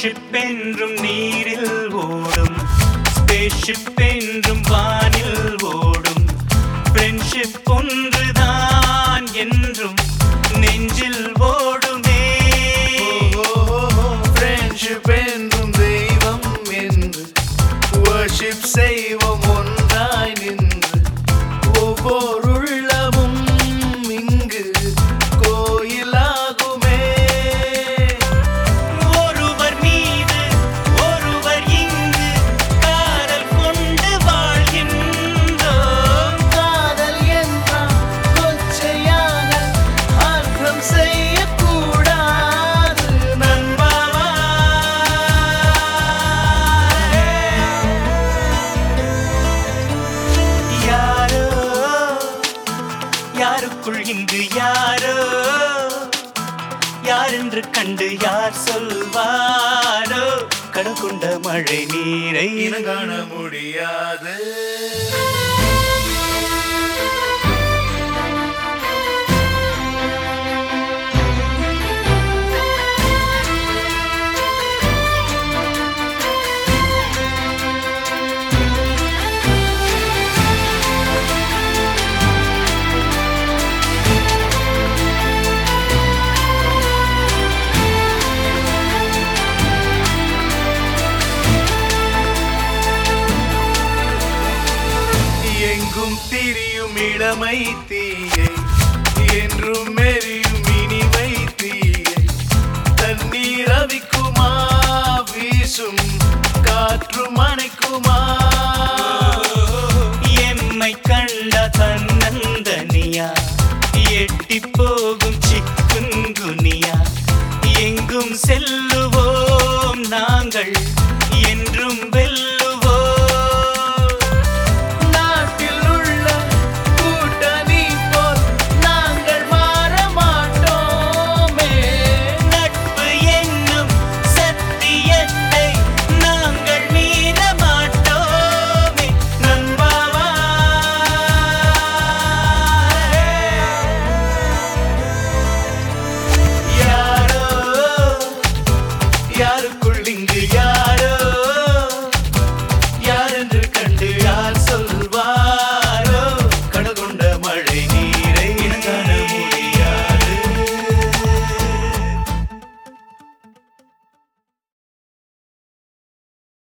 friendship என்றும் நீரில் ஓடும் ஸ்பேஸ்ஷிப் என்றும் வானில் ஓடும் ஃப்ரெண்ட்ஷிப் ஒன்றுதான் என்றும் நெஞ்சில் ஓடுமே ஃப்ரெண்ட்ஷிப் என்றும் தெய்வம் என்று வர்ஷிப் செய்வோம் ஒன்றாய் நின்று ஒவ்வொரு உள்ளமும் இங்கு கோயிலாகுமே ஒருவர் மீது ஒருவர் இங்கு காதல் கொண்டு வாழ்கின்றோம் காதல் என்றால் கொச்சையாக அர்த்தம் செய்யக்கூடாது நண்பாவா யாரோ யாருக்குள் இங்கு யாரோ யாரென்று கண்டு யார் சொல்வாரோ கடல் கொண்ட மழை நீரை இனம் காண முடியாது எங்கும் திரியும் இளமை தீயை என்றும் எரியும் இனிமை தீயை தண்ணீர் அவிக்குமா வீசும் காற்று மணைக்குமா எம்மை கண்ட தன்னந்தனியா எட்டி போகும் சிக்குங்குனியா எங்கும் செல்லுவோம் நாங்கள்